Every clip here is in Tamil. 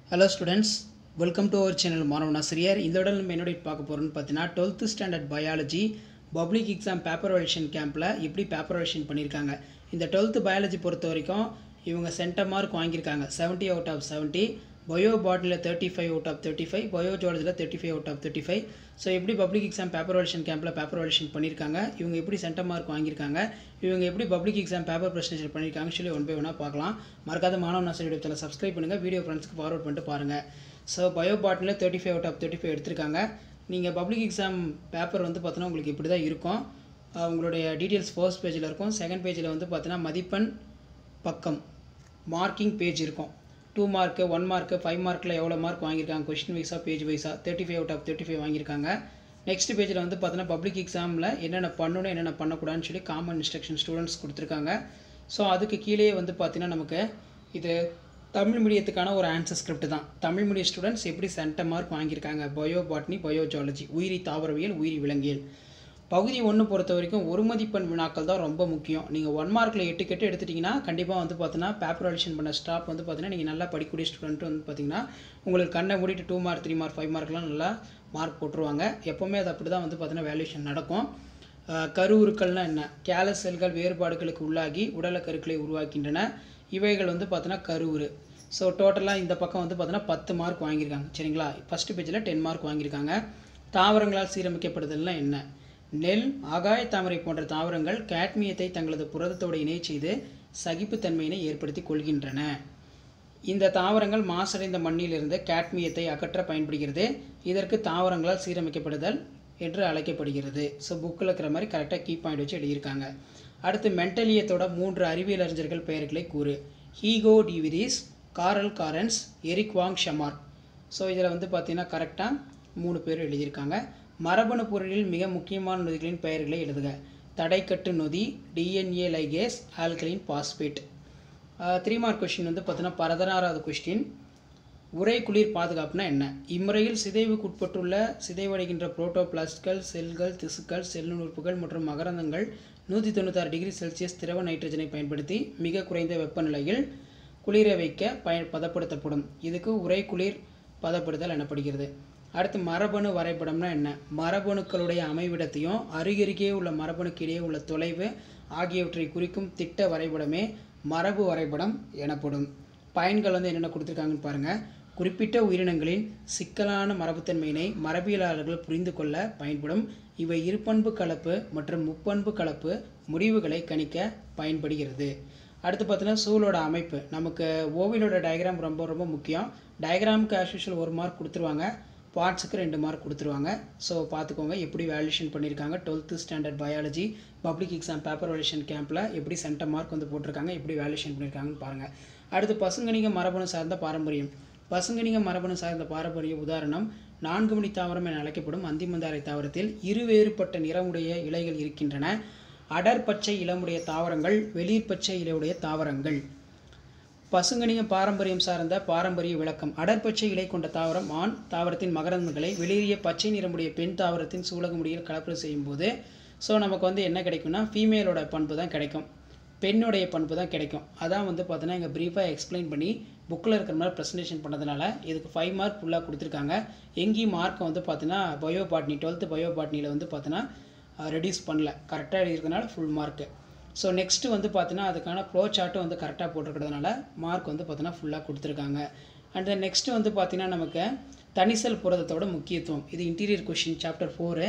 hello students welcome to our channel மாணவன் ஆசிரியர் இந்த இடம் நம்ம என்னோட பார்க்க போகிறோம்னு பார்த்தீங்கன்னா twelfth standard biology public exam paper valuation கேம்பில் எப்படி பேப்பர் வெலிஷன் பண்ணியிருக்காங்க இந்த டுவெல்த்து பயாலஜி பொறுத்த வரைக்கும் இவங்க சென்டம் மார்க் வாங்கியிருக்காங்க 70 அவுட் ஆஃப் 70 பயோ பாட்டிலில் thirty five out of thirty five bio ஜுவாலஜியில் thirty five out of thirty five so எப்படி பப்ளிக் எக்ஸாம் பேப்பர் வெலிஷன் கேம்பில் பேப்பர் வெலிஷன் பண்ணியிருக்காங்க இவங்க எப்படி சென்டம் மார்க் வாங்கியிருக்காங்க இவங்க எப்படி பப்ளிக் எக்ஸாம் பேப்பர் ப்ரெசன்டேஷன் பண்ணியிருக்காங்கன்னு சொல்லி ஒன் பை ஒன்னாக பார்க்கலாம் மறக்காத மாணவ நாசர் யூடியூப் சப்ஸ்கிரைப் பண்ணுங்கள் வீடியோ ஃப்ரெண்ட்ஸ்க்கு ஃபார்வர்ட் பண்ணிட்டு பாருங்கள் ஸோ பயோ பாட்டிலில் thirty five out of thirty five எடுத்திருக்காங்க நீங்கள் பப்ளிக் எக்ஸாம் பேப்பர் வந்து பார்த்தோன்னா உங்களுக்கு இப்படி தான் இருக்கும் அஹ் உங்களுடைய டீட்டெயில்ஸ் ஃபர்ஸ்ட் பேஜில் இருக்கும் செகண்ட் பேஜில் வந்து பார்த்தீங்கன்னா மதிப்பெண் பக்கம் மார்க்கிங் பேஜ் இருக்கும் two mark one mark five மார்க்கில் எவ்வளோ மார்க் வாங்கியிருக்காங்க கொஸ்டின் வைஸாக பேஜ் வைஸாக thirty five out of thirty five வாங்கியிருக்காங்க நெக்ஸ்ட் பேஜில் வந்து பார்த்தீங்கன்னா பப்ளிக் எக்ஸாமில் என்னென்ன பண்ணணும் என்னென்ன பண்ணக்கூடாதுன்னு சொல்லி காமன் இன்ஸ்ட்ரக்ஷன் ஸ்டூடெண்ட்ஸ் கொடுத்துருக்காங்க ஸோ அதுக்கு கீழேயே வந்து பார்த்தீங்கன்னா நமக்கு இது தமிழ் மீடியத்துக்கான ஒரு ஆன்சர் ஸ்கிரிப்ட் தான் தமிழ் மீடியம் ஸ்டூடெண்ட்ஸ் எப்படி சென்ட மார்க் வாங்கியிருக்காங்க பயோ பாட்னி பயோ ஜுவாலஜி உயிரி தாவரவியல் உயிரி விலங்கியல் பகுதி ஒன்று பொறுத்த வரைக்கும் ஒரு மதிப்பெண் வினாக்கள் தான் ரொம்ப முக்கியம் நீங்கள் ஒன் மார்க்கில் எட்டு கெட்டு எடுத்துட்டிங்கன்னா கண்டிப்பாக வந்து பார்த்தீங்கன்னா பேப்பர் அடிஷன் பண்ண ஸ்டாப் வந்து பார்த்தீங்கன்னா நீங்கள் நல்லா படிக்கக்கூடிய ஸ்டூடெண்ட் வந்து பார்த்தீங்கன்னா உங்களுக்கு கண்ணை மூடிட்டு two mark three mark five மார்க்லாம் நல்லா மார்க் போட்டுருவாங்க எப்போவுமே அது அப்படி தான் வந்து பார்த்தீங்கன்னா வேல்யூஷன் நடக்கும் அஹ் கருவுருக்கள்னா என்ன கேலஸ் செல்கள் வேறுபாடுகளுக்கு உள்ளாகி உடல கருக்களை உருவாக்கின்றன இவைகள் வந்து பார்த்தீங்கன்னா கருவுரு ஸோ டோட்டலாக இந்த பக்கம் வந்து பார்த்தீங்கன்னா பத்து மார்க் வாங்கியிருக்காங்க சரிங்களா ஃபஸ்ட்டு பேஜில் டென் மார்க் வாங்கியிருக்காங்க தாவரங்களால் சீரமைக்கப்படுதல்னா என்ன நெல் ஆகாய தாமரை போன்ற தாவரங்கள் கேட்மியத்தை தங்களது புரதத்தோடு இணை செய்து சகிப்புத்தன்மையினை ஏற்படுத்தி கொள்கின்றன இந்த தாவரங்கள் மாசடைந்த மண்ணிலிருந்து கேட்மியத்தை அகற்ற பயன்படுகிறது இதற்கு தாவரங்களால் சீரமைக்கப்படுதல் என்று அழைக்கப்படுகிறது ஸோ புக்கில் இருக்கிற மாதிரி கரெக்டாக கீ பாயிண்ட் வச்சு எழுதியிருக்காங்க அடுத்து மென்டலியத்தோட மூன்று அறிவியல் அறிஞர்கள் பெயர்களை கூறு Hugo de Vries Carl Correns Erich von ஷமார் ஸோ இதில் வந்து பார்த்தீங்கன்னா கரெக்டாக மூணு பேர் எழுதியிருக்காங்க மரபணு பொருளில் மிக முக்கியமான நொதிகளின் பெயர்களை எழுதுக தடைக்கட்டு நொதி DNA ligase alkaline phosphate three mark question வந்து பார்த்தீங்கன்னா பதினாறாவது கொஸ்டின் உரை குளிர் பாதுகாப்புனா என்ன இம்முறையில் சிதைவுக்குட்பட்டுள்ள சிதைவடைகின்ற புரோட்டோபிளாஸ்ட்கள் செல்கள் திசுக்கள் செல் உறுப்புகள் மற்றும் மகரந்தங்கள் நூற்றி தொண்ணூத்தாறு டிகிரி செல்சியஸ் திரவ நைட்ரஜனை பயன்படுத்தி மிக குறைந்த வெப்பநிலையில் குளிர வைக்க பய பதப்படுத்தப்படும் இதுக்கு உரை குளிர் பதப்படுதல் எனப்படுகிறது அடுத்து மரபணு வரைபடம்னா என்ன மரபணுக்களுடைய அமைவிடத்தையும் அருகருகே உள்ள மரபணுக்கு இடையே உள்ள தொலைவு ஆகியவற்றை குறிக்கும் திட்ட வரைபடமே மரபு வரைபடம் எனப்படும் பயன்கள் வந்து என்னென்ன கொடுத்துருக்காங்கன்னு பாருங்கள் குறிப்பிட்ட உயிரினங்களின் சிக்கலான மரபுத்தன்மையினை மரபியலாளர்கள் புரிந்து கொள்ள பயன்படும் இவை இருபண்பு கலப்பு மற்றும் முப்பண்பு கலப்பு முடிவுகளை கணிக்க பயன்படுகிறது அடுத்து பார்த்தீங்கன்னா சூழலோட அமைப்பு நமக்கு ஓவியலோட டயக்ராம் ரொம்ப ரொம்ப முக்கியம் டயக்ராமுக்கு ஆஸ் ஒரு மார்க் கொடுத்துருவாங்க பார்ட்ஸுக்கு ரெண்டு மார்க் கொடுத்துருவாங்க ஸோ பார்த்துக்கோங்க எப்படி வேல்யூஷன் பண்ணியிருக்காங்க twelfth standard biology public exam paper valuation கேம்பில் எப்படி சென்டர் மார்க் வந்து போட்டிருக்காங்க எப்படி வேல்யூஷன் பண்ணியிருக்காங்கன்னு பாருங்கள் அடுத்து பசுங்கணிக மரபணு சார்ந்த பாரம்பரியம் பசுங்கணிக மரபணு சார்ந்த பாரம்பரிய உதாரணம் நான்கு மணி தாவரம் என அழைக்கப்படும் அந்திமந்தாரை தாவரத்தில் இருவேறுபட்ட நிறமுடைய இலைகள் இருக்கின்றன அடர் பச்சை இளமுடைய தாவரங்கள் வெளிர் பச்சை இலையுடைய தாவரங்கள் பசுங்கணிக பாரம்பரியம் சார்ந்த பாரம்பரிய விளக்கம் அடர்பச்சை இலை கொண்ட தாவரம் ஆண் தாவரத்தின் மகரந்தங்களை வெளிரிய பச்சை நிறமுடைய பெண் தாவரத்தின் சூலக முடியில் கலப்பு செய்யும்போது ஸோ நமக்கு வந்து என்ன கிடைக்கும்னா ஃபீமேலோட பண்பு தான் கிடைக்கும் பெண்ணுடைய பண்பு தான் கிடைக்கும் அதான் வந்து பார்த்தீங்கன்னா இங்கே ப்ரீஃபாக எக்ஸ்பிளைன் பண்ணி புக்கில் இருக்கிற மாதிரி ப்ரெசன்டேஷன் பண்ணதுனால இதுக்கு ஃபைவ் மார்க் ஃபுல்லாக கொடுத்துருக்காங்க எங்கேயும் மார்க்கை வந்து பார்த்தீங்கன்னா பயோ பாட்னி டுவெல்த்து பயோ பாட்னியில் வந்து பார்த்தீங்கன்னா ரெடியூஸ் பண்ணல கரெக்டாக எழுதியிருக்கனால ஃபுல் மார்க்கு ஸோ நெக்ஸ்ட்டு வந்து பார்த்தீங்கன்னா அதுக்கான ப்ளோ சார்ட்டும் வந்து கரெக்டாக போட்டிருக்கிறதுனால மார்க் வந்து பார்த்தீங்கன்னா ஃபுல்லாக கொடுத்துருக்காங்க அண்ட் தென் நெக்ஸ்ட்டு வந்து பார்த்தீங்கன்னா நமக்கு தனிசல் புரதத்தோட முக்கியத்துவம் இது இன்டீரியர் கொஷின் சாப்டர் ஃபோரு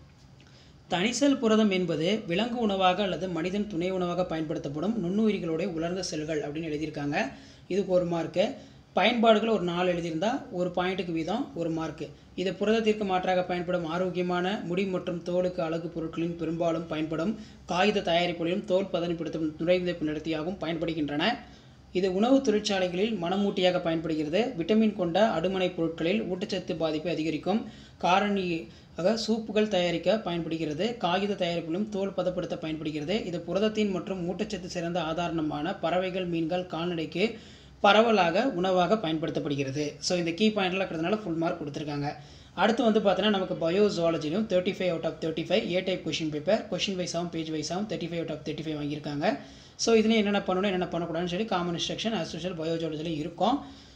தனிசல் புரதம் என்பது விலங்கு உணவாக அல்லது மனிதன் துணை உணவாக பயன்படுத்தப்படும் நுண்ணுயிரிகளுடைய உலர்ந்த செல்கள் அப்படின்னு எழுதியிருக்காங்க இதுக்கு ஒரு மார்க்கு பயன்பாடுகள் ஒரு நாலு எழுதியிருந்தா ஒரு பாயிண்ட்டுக்கு வீதம் ஒரு மார்க்கு இது புரதத்திற்கு மாற்றாக பயன்படும் ஆரோக்கியமான முடி மற்றும் தோலுக்கு அழகு பொருட்களின் பெரும்பாலும் பயன்படும் காகித தயாரிப்புகளிலும் தோல் பதனப்படுத்தும் நுழைவிதைப்பு நடத்தியாகவும் பயன்படுகின்றன இது உணவு தொழிற்சாலைகளில் மணமூட்டியாக பயன்படுகிறது விட்டமின் கொண்ட அடுமனை பொருட்களில் ஊட்டச்சத்து பாதிப்பை அதிகரிக்கும் காரணியாக சூப்புகள் தயாரிக்க பயன்படுகிறது காகித தயாரிப்பிலும் தோல் பதப்படுத்த பயன்படுகிறது இது புரதத்தின் மற்றும் ஊட்டச்சத்து சிறந்த ஆதாரமான பறவைகள் மீன்கள் கால்நடைக்கு பரவலாக உணவாக பயன்படுத்தப்படுகிறது ஸோ இந்த கீ பாயிண்ட்லாம் இருக்கிறதுனால ஃபுல் மார்க் கொடுத்துருக்காங்க அடுத்து வந்து பார்த்தீங்கன்னா நமக்கு பயோ ஜுவாலஜிலையும் thirty five out of thirty five A type question paper question வைஸாகவும் பேஜ் வைஸாகவும் thirty five out of thirty five வாங்கியிருக்காங்க ஸோ இதுலேயும் என்னென்ன பண்ணணும் என்னென்ன பண்ணக்கூடாதுன்னு சொல்லி காமன் இன்ஸ்ட்ரக்ஷன் ஆஸ் யூஷுவல் பயோஜாலஜியில் இருக்கும்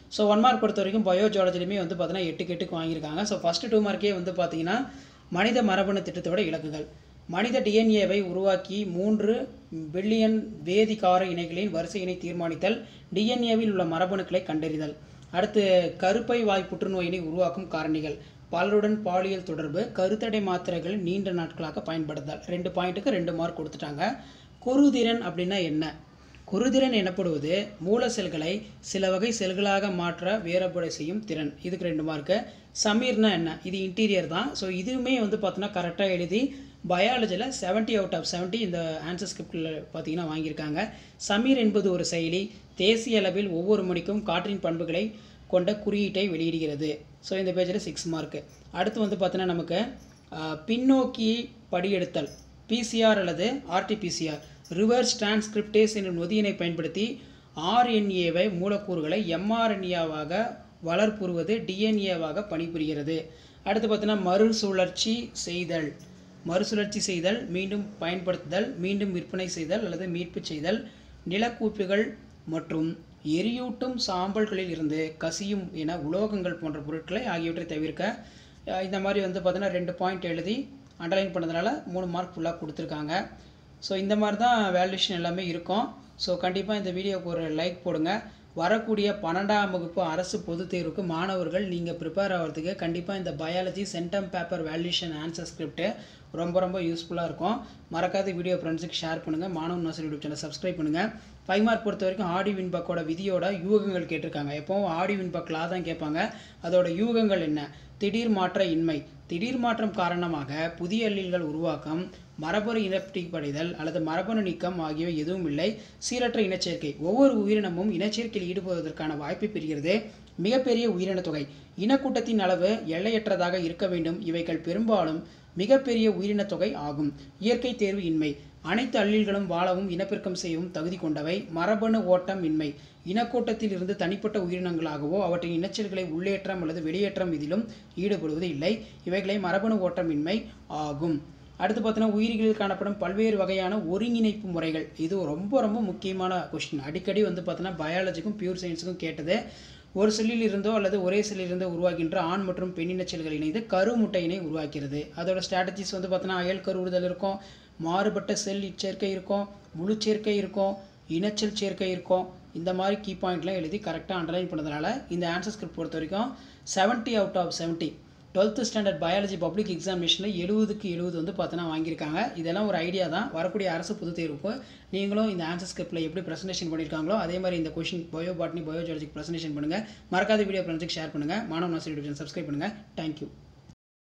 ஸோ ஒன் மார்க் பொறுத்த வரைக்கும் பயோஜாலஜிலுமே வந்து பார்த்தீங்கன்னா எட்டுக்கு எட்டுக்கு வாங்கியிருக்காங்க ஸோ ஃபஸ்ட்டு டூ மார்க்கே வந்து பார்த்தீங்கன்னா மனித மரபணு திட்டத்தோட இலக்குகள் மனித டிஎன்ஏவை உருவாக்கி மூன்று பில்லியன் வேதிகார இணைகளின் வரிசையினை தீர்மானித்தல் டிஎன்ஏவில் உள்ள மரபணுக்களை கண்டறிதல் அடுத்து கருப்பை வாய் புற்றுநோயினை உருவாக்கும் காரணிகள் பலருடன் பாலியல் தொடர்பு கருத்தடை மாத்திரைகள் நீண்ட நாட்களாக பயன்படுத்தல் ரெண்டு பாயிண்ட்டுக்கு ரெண்டு மார்க் கொடுத்துட்டாங்க குருதிரன் அப்படின்னா என்ன குருதிரன் எனப்படுவது மூல செல்களை சில வகை செல்களாக மாற்ற வேறுபடை செய்யும் திறன் இதுக்கு ரெண்டு மார்க்கு சமீர்னா என்ன இது இன்டீரியர் தான் ஸோ இதுவுமே வந்து பார்த்தோன்னா கரெக்டாக எழுதி பயாலஜியில் 70 அவுட் ஆஃப் 70 இந்த ஆன்சர் ஸ்கிரிப்டில் பார்த்தீங்கன்னா வாங்கியிருக்காங்க சமீர் என்பது ஒரு செயலி தேசிய அளவில் ஒவ்வொரு மணிக்கும் காற்றின் பண்புகளை கொண்ட குறியீட்டை வெளியிடுகிறது ஸோ இந்த பேஜில் சிக்ஸ் மார்க்கு அடுத்து வந்து பார்த்தோன்னா நமக்கு ஆஹ், பின்னோக்கி படியெடுத்தல் பிசிஆர் அல்லது ஆர்டிபிசிஆர் ரிவர்ஸ் டிரான்ஸ்கிரிப்டேஸ் என்னும் நொதியினை பயன்படுத்தி ஆர்என்ஏவை மூலக்கூறுகளை எம்ஆர்என்ஏவாக வளர்ப்புறுவது டிஎன்ஏவாக பணிபுரிகிறது அடுத்து பார்த்தீங்கன்னா மறுசுழற்சி செய்தல் மறுசுழற்சி செய்தல் மீண்டும் பயன்படுத்துதல் மீண்டும் விற்பனை செய்தல் அல்லது மீட்பு செய்தல் நிலக்கூப்புகள் மற்றும் எரியூட்டும் சாம்பல்களில் இருந்து கசியும் என உலோகங்கள் போன்ற பொருட்களை ஆகியவற்றை தவிர்க்க அஹ் இந்த மாதிரி வந்து பார்த்தீங்கன்னா ரெண்டு பாயிண்ட் எழுதி அண்டர்லைன் பண்ணதுனால மூணு மார்க் ஃபுல்லாக கொடுத்துருக்காங்க ஸோ இந்த மாதிரி தான் வேல்யூஷன் எல்லாமே இருக்கும் ஸோ கண்டிப்பாக இந்த வீடியோக்கு ஒரு லைக் போடுங்க வரக்கூடிய பன்னெண்டாம் வகுப்பு அரசு பொதுத் தேர்வுக்கு மாணவர்கள் நீங்கள் ப்ரிப்பேர் ஆகிறதுக்கு கண்டிப்பாக இந்த biology centum paper valuation answer script ரொம்ப ரொம்ப யூஸ்ஃபுல்லாக இருக்கும் மறக்காத வீடியோ ஃப்ரெண்ட்ஸுக்கு ஷேர் பண்ணுங்கள் மாணவன் நாசர் யூடியூப் சேனல் சப்ஸ்கிரைப் பண்ணுங்கள் ஃபைவ் மார்க் பொறுத்த வரைக்கும் ஆடி வின்பக்கோட விதியோட யூகங்கள் கேட்டிருக்காங்க எப்போவும் ஆடி வின்பக் லா தான் கேட்பாங்க அதோட யூகங்கள் என்ன திடீர் மாற்ற இன்மை திடீர் மாற்றம் காரணமாக புதிய அல்லீல்கள் உருவாக்கம் மரபணு இனப்படிப்படைதல் அல்லது மரபணு நீக்கம் ஆகியவை எதுவும் இல்லை சீரற்ற இனச்சேர்க்கை ஒவ்வொரு உயிரினமும் இனச்சேர்க்கையில் ஈடுபடுவதற்கான வாய்ப்பை பெறுகிறது மிகப்பெரிய உயிரின தொகை இனக்கூட்டத்தின் அளவு எல்லையற்றதாக இருக்க வேண்டும் இவைகள் பெரும்பாலும் மிகப்பெரிய உயிரின தொகை ஆகும் இயற்கை தேர்வு இன்மை அனைத்து அல்லீல்களும் வாழவும் இனப்பெருக்கம் செய்யவும் தகுதி கொண்டவை மரபணு ஓட்டம் இன்மை இனக்கூட்டத்தில் இருந்து தனிப்பட்ட உயிரினங்களாகவோ அவற்றின் இனச்சல்களை உள்ளேற்றம் அல்லது வெளியேற்றம் இதிலும் ஈடுபடுவது இல்லை இவைகளை மரபணு ஓட்டம் இன்மை ஆகும் அடுத்து பார்த்தீங்கன்னா உயிரிகளில் காணப்படும் பல்வேறு வகையான ஒருங்கிணைப்பு முறைகள் இது ரொம்ப ரொம்ப முக்கியமான கொஸ்டின் அடிக்கடி வந்து பார்த்தீங்கன்னா பயாலஜிக்கும் பியூர் சயின்ஸுக்கும் கேட்டது ஒரு செல்லில் இருந்தோ அல்லது ஒரே செல்லில் இருந்தோ உருவாகின்ற ஆண் மற்றும் பெண்ணின செல்கள் இணைந்து கரு முட்டையினை உருவாக்கிறது அதோட ஸ்ட்ராட்டஜிஸ் வந்து பார்த்தீங்கன்னா அயல் கருவுறுதல் இருக்கும் மாறுபட்ட செல் சேர்க்கை இருக்கும் முழு சேர்க்கை இருக்கும் இனச்சல் சேர்க்கை இருக்கும் இந்த மாதிரி கீ பாயிண்ட்லாம் எழுதி கரெக்டாக அண்டர்லைன் பண்ணதுனால இந்த ஆன்சர் ஸ்கிரிப்ட் பொறுத்த வரைக்கும் 70 out of 70 twelfth standard biology public எக்ஸாமினேஷனில் எழுபதுக்கு எழுபது வந்து பார்த்தோன்னா வாங்கியிருக்காங்க இதெல்லாம் ஒரு ஐடியா தான் வரக்கூடிய அரசு பொதுத் தேர்வுக்கு நீங்களும் இந்த ஆன்சர் ஸ்கிரிப்டில் எப்படி ப்ரெசன்டேஷன் பண்ணியிருக்காங்களோ அதே மாதிரி இந்த கொஷின் பயோ பாட்னி பயோஜாலஜிக்கு ப்ரெசன்டேஷன் பண்ணுங்கள் மறக்காத வீடியோ ஃப்ரெண்ட்ஸுக்கு ஷேர் பண்ணுங்கள் மாணவ நாசி யூடியூப் சப்ஸ்கிரைப் பண்ணுங்கள் தேங்க்யூ